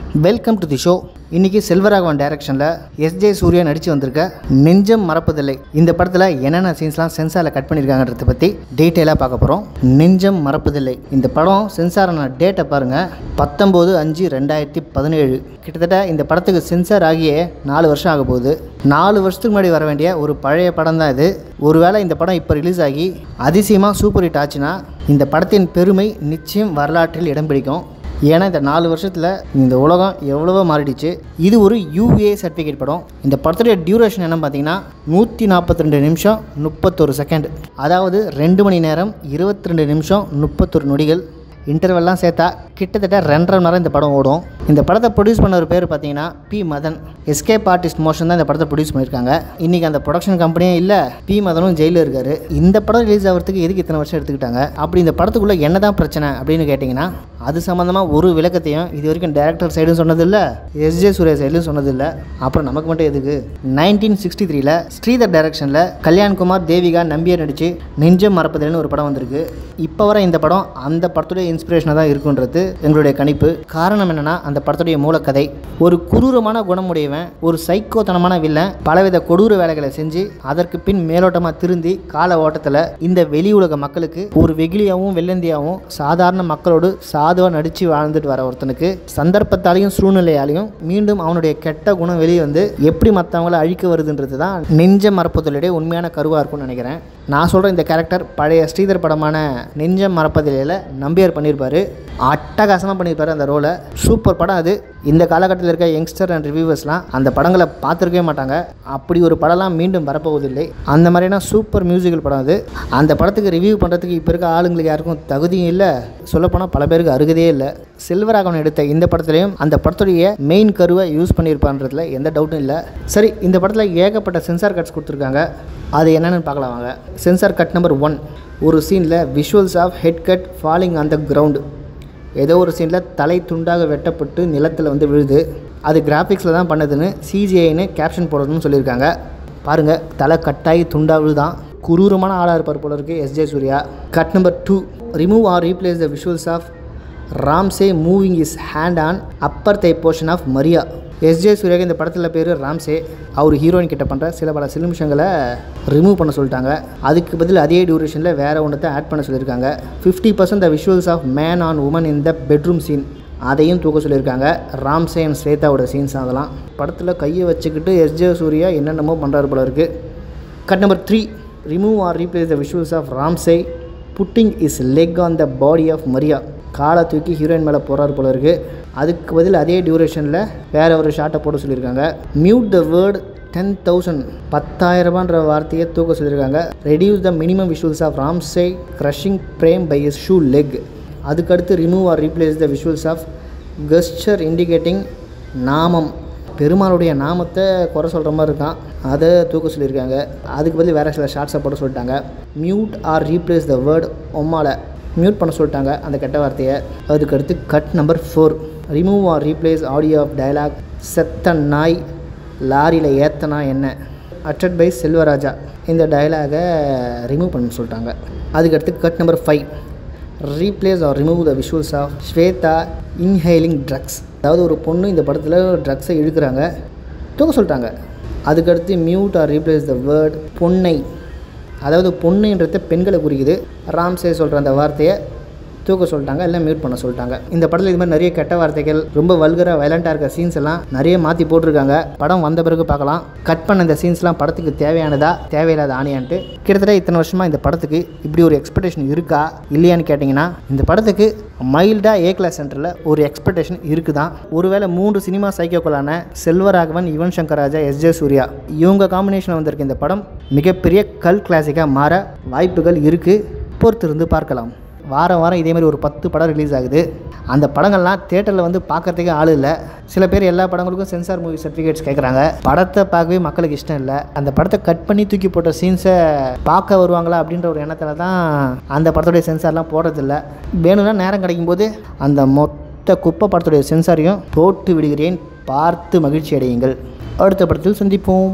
Welcome to the show இன்னைக்கு செல்வராகவன் டைரக்ஷனில் SJ Surya நடித்து வந்திருக்க நெஞ்சம் மறப்பதில்லை இந்த படத்தில் என்னென்ன சீன்ஸ்லாம் சென்சாரில் கட் பண்ணியிருக்காங்கன்றத பற்றி டீட்டெயிலாக பார்க்க போகிறோம் நெஞ்சம் மறப்பதில்லை இந்த படம் சென்சாரான டேட்டை பாருங்கள் பத்தொம்போது அஞ்சு ரெண்டாயிரத்தி பதினேழு கிட்டத்தட்ட இந்த படத்துக்கு சென்சார் ஆகியே நாலு வருஷம் ஆக போகுது நாலு வருஷத்துக்கு முன்னாடி வர வேண்டிய ஒரு பழைய படம் தான் இது ஒருவேளை இந்த படம் இப்போ ரிலீஸ் ஆகி அதிசயமாக சூப்பர் ஹிட் ஆச்சுன்னா இந்த படத்தின் பெருமை நிச்சயம் வரலாற்றில் இடம் பிடிக்கும் ஏன்னா இந்த நாலு வருஷத்தில் இந்த உலகம் எவ்வளவோ மாறிடுச்சு இது ஒரு யூஏ சர்டிஃபிகேட் படம் இந்த படத்துடைய டியூரேஷன் என்ன பார்த்தீங்கன்னா நூற்றி நாற்பத்தி ரெண்டு நிமிஷம் முப்பத்தொரு செகண்ட் அதாவது ரெண்டு மணி நேரம் இருபத்தி ரெண்டு நிமிஷம் முப்பத்தொரு நொடிகள் இன்டர்வெல்லாம் சேர்த்தா கிட்டத்தட்ட ரெண்டரை மணி நேரம் இந்த படம் ஓடும் இந்த படத்தை ப்ரொடியூஸ் பண்ண ஒரு பேர் பார்த்தீங்கன்னா P Madhan escape artist motion தான் இந்த படத்தை ப்ரொடியூஸ் பண்ணியிருக்காங்க இன்றைக்கி அந்த ப்ரொடக்ஷன் கம்பெனியே இல்லை பி மதனும் ஜெயிலில் இருக்காரு இந்த படம் ரிலீஸ் ஆகிறதுக்கு எதுக்கு இத்தனை வருஷம் எடுத்துக்கிட்டாங்க அப்படி இந்த படத்துக்குள்ளே என்ன தான் பிரச்சனை அப்படின்னு கேட்டிங்கன்னா அது சம்மந்தமாக ஒரு விளக்கத்தையும் இது வரைக்கும் டேரக்டர் சைடும் சொன்னதில்லை எஸ்ஜே சூர்யா சைடும் சொன்னதில்லை அப்புறம் நமக்கு மட்டும் எதுக்கு நைன்டீன் சிக்ஸ்டி த்ரீல ஸ்ரீதர் டைரக்ஷனில் கல்யாண்குமார் தேவிகா நம்பியார் நடித்து நெஞ்சம் மறப்பதில்னு ஒரு படம் வந்திருக்கு இப்போ வர இந்த படம் அந்த படத்துடைய இன்ஸ்பிரேஷனாக தான் இருக்குன்றது எங்களுடைய கணிப்பு காரணம் என்னென்னா அந்த படத்துடைய மூலக்கதை ஒரு குரூரமான குணமுடையவன் ஒரு சைக்கோத்தனமான வில்லன் பலவித கொடூர வேலைகளை செஞ்சு அதற்கு பின் மேலோட்டமாக திருந்தி கால ஓட்டத்தில் இந்த வெளி உலக மக்களுக்கு ஒரு வெகுளியாகவும் வெள்ளந்தியாகவும் சாதாரண மக்களோடு சாதுவாக நடித்து வாழ்ந்துட்டு வர ஒருத்தனுக்கு சந்தர்ப்பத்தாலையும் சூழ்நிலையாலையும் மீண்டும் அவனுடைய கெட்ட குணம் வெளியே வந்து எப்படி மற்றவங்கள அழிக்க வருதுன்றது தான் நெஞ்ச மறப்பதிலுடைய உண்மையான கருவாக இருக்கும்னு நினைக்கிறேன் நான் சொல்கிற இந்த கேரக்டர் பழைய ஸ்ரீதர் படமான நெஞ்ச மறப்பதிலையில் நம்பியார் பண்ணியிருப்பார் அட்டகாசமாக பண்ணியிருப்பாரு அந்த ரோலை சூப்பர் படம் அது இந்த காலகட்டத்தில் இருக்க யங்ஸ்டர் அண்ட் ரிவ்யூவர்ஸ்லாம் அந்த படங்களை பார்த்துருக்கவே மாட்டாங்க அப்படி ஒரு படம்லாம் மீண்டும் வரப்போவதில்லை அந்த மாதிரியான சூப்பர் மியூசிக்கல் படம் அது அந்த படத்துக்கு ரிவ்யூ பண்ணுறதுக்கு இப்போ இருக்க ஆளுங்களுக்கு யாருக்கும் தகுதியும் இல்லை சொல்லப்போனால் பல பேருக்கு அருகதே இல்லை செல்வராகவன் எடுத்த இந்த படத்துலையும் அந்த படத்துடைய மெயின் கருவை யூஸ் பண்ணியிருப்பான்றதுல எந்த டவுட்டும் இல்லை சரி இந்த படத்தில் ஏகப்பட்ட சென்சார் கட்ஸ் கொடுத்துருக்காங்க அது என்னென்னு பார்க்கலாம் வாங்க சென்சார் கட் நம்பர் ஒன் ஒரு சீனில் visuals of head cut falling on the ground ஏதோ ஒரு சீனில் தலை துண்டாக வெட்டப்பட்டு நிலத்தில் வந்து விழுது அது கிராஃபிக்ஸில் தான் பண்ணதுன்னு சிஜிஐன்னு கேப்ஷன் போடணும்னு சொல்லியிருக்காங்க பாருங்கள் தலை கட்டாயி துண்டா விழுதான் குரூரமான ஆளாக இருப்பார் போல இருக்குது SJ Surya cut number two remove or replace the visuals of Ramsay moving his hand on upper thigh portion of Maria SJ சூர்யாக்கு இந்த படத்தில் பேர் ராம்சே அவர் ஹீரோயின் கிட்ட பண்ணுற சில பல சிலுமிஷங்களை ரிமூவ் பண்ண சொல்லிட்டாங்க அதுக்கு பதில் அதே டியூரேஷனில் வேறு ஒன்றத்தை ஆட் பண்ண சொல்லியிருக்காங்க fifty percent the visuals of man and woman in the bedroom scene அதையும் தூக்க சொல்லியிருக்காங்க ராம்சே அண்ட் ஸ்வேதாவோட சீன்ஸ் அதெல்லாம் படத்தில் கையை வச்சுக்கிட்டு எஸ்ஜே சூர்யா என்னென்னமோ பண்ணுறாரு போல இருக்குது cut number three remove or replace the visuals of Ramsay putting his leg on the body of Maria காலை தூக்கி ஹீரோயின் மேலே போகிறாரு போல இருக்குது அதுக்கு பதில் அதே டியூரேஷனில் வேறு ஒரு ஷார்ட்டை போட சொல்லியிருக்காங்க mute the word ten thousand பத்தாயிரரூபான்ற வார்த்தையை தூக்க சொல்லியிருக்காங்க reduce the minimum visuals of Ramsay crushing Prem by his shoe leg அதுக்கடுத்து remove or replace the visuals of gesture indicating நாமம் பெருமாளுடைய நாமத்தை குறை சொல்கிற மாதிரி இருக்கான் அதை தூக்க சொல்லியிருக்காங்க அதுக்கு பதில் வேறு சில ஷார்ட்ஸை போட சொல்லிட்டாங்க mute or replace the word ஒம்மால மியூட் பண்ண சொல்லிட்டாங்க அந்த கெட்ட வார்த்தையை அதுக்கடுத்து cut number four remove or replace audio of dialogue செத்த நாய் லாரியில் ஏத்தனா என்ன அட்டட் பை செல்வராஜா இந்த டயலாகை ரிமூவ் பண்ண சொல்லிட்டாங்க அதுக்கடுத்து cut number five replace or remove the visuals of Shweta inhaling drugs அதாவது ஒரு பொண்ணு இந்த படத்தில் ட்ரக்ஸை இழுக்கிறாங்க தூக்க சொல்லிட்டாங்க அதுக்கடுத்து mute or replace the word பொன்னை அதாவது பொண்ணுன்றது பெண்களை குறிக்குது ராம்சே சொல்கிற அந்த வார்த்தையை தூக்க சொல்லிட்டாங்க இல்லை மியூட் பண்ண சொல்லிட்டாங்க இந்த படத்தில் இது மாதிரி நிறைய கெட்ட வார்த்தைகள் ரொம்ப வல்கராக வயலண்ட்டாக இருக்க சீன்ஸ் எல்லாம் நிறைய மாற்றி போட்டிருக்காங்க படம் வந்த பிறகு பார்க்கலாம் கட் பண்ண இந்த சீன்ஸ்லாம் படத்துக்கு தேவையானதா தேவையில்லாத ஆணியான்ட்டு கிட்டத்தட்ட இத்தனை வருஷமாக இந்த படத்துக்கு இப்படி ஒரு எக்ஸ்பெக்டேஷன் இருக்கா இல்லையான்னு கேட்டிங்கன்னா இந்த படத்துக்கு மைல்டாக ஏ கிளாஸ் சென்டரில் ஒரு எக்ஸ்பெக்டேஷன் இருக்குதான் ஒருவேளை மூன்று சினிமா சைக்கோக்களான செல்வராகவன் யுவன் சங்கர் ராஜா எஸ் ஜே சூர்யா இவங்க காம்பினேஷன் வந்திருக்க இந்த படம் மிகப்பெரிய கல் கிளாசிக்காக மாற வாய்ப்புகள் இருக்குது பொறுத்திருந்து பார்க்கலாம் வாரம் வாரம் இதே மாதிரி ஒரு பத்து படம் ரிலீஸ் ஆகுது அந்த படங்கள்லாம் தேட்டரில் வந்து பார்க்கறதுக்கே ஆள் இல்லை சில பேர் எல்லா படங்களுக்கும் சென்சார் மூவி சர்டிஃபிகேட்ஸ் கேட்குறாங்க படத்தை பார்க்கவே மக்களுக்கு இஷ்டம் இல்லை அந்த படத்தை கட் பண்ணி தூக்கி போட்ட சீன்ஸை பார்க்க வருவாங்களா அப்படின்ற ஒரு எண்ணத்தில் தான் அந்த படத்துடைய சென்சார்லாம் போடுறதில்ல வேணும்னா நேரம் கிடைக்கும்போது அந்த மொத்த குப்பை படத்துடைய சென்சாரையும் போட்டு விடுகிறேன் பார்த்து மகிழ்ச்சி அடையுங்கள் அடுத்த படத்தில் சந்திப்போம்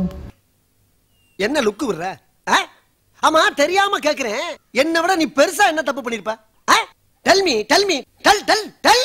என்ன லுக்கு விடுற ஆ? ஆமா தெரியாம கேக்குறேன் என்னை விட நீ பெருசா என்ன தப்பு பண்ணிருப்ப tell me tell me tell tell del